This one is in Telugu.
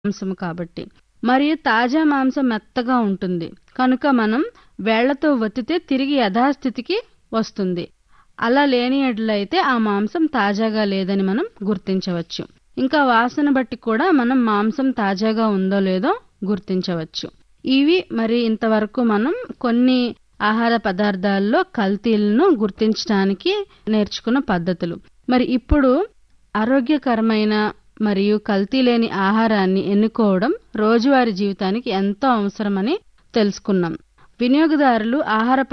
మాంసము కాబట్టి మరియు తాజా మాంసం మెత్తగా ఉంటుంది కనుక మనం వేళ్లతో ఒత్తితే తిరిగి యథాస్థితికి వస్తుంది అలా లేని ఎడ్లయితే ఆ మాంసం తాజాగా లేదని మనం గుర్తించవచ్చు ఇంకా వాసన బట్టి కూడా మనం మాంసం తాజాగా ఉందో లేదో గుర్తించవచ్చు ఇవి మరి ఇంతవరకు మనం కొన్ని ఆహార పదార్థాల్లో కల్తీలను గుర్తించడానికి నేర్చుకున్న పద్ధతులు మరి ఇప్పుడు ఆరోగ్యకరమైన మరియు కల్తీ లేని ఆహారాన్ని ఎన్నుకోవడం రోజువారీ జీవితానికి ఎంతో అవసరమని తెలుసుకున్నాం వినియోగదారులు ఆహార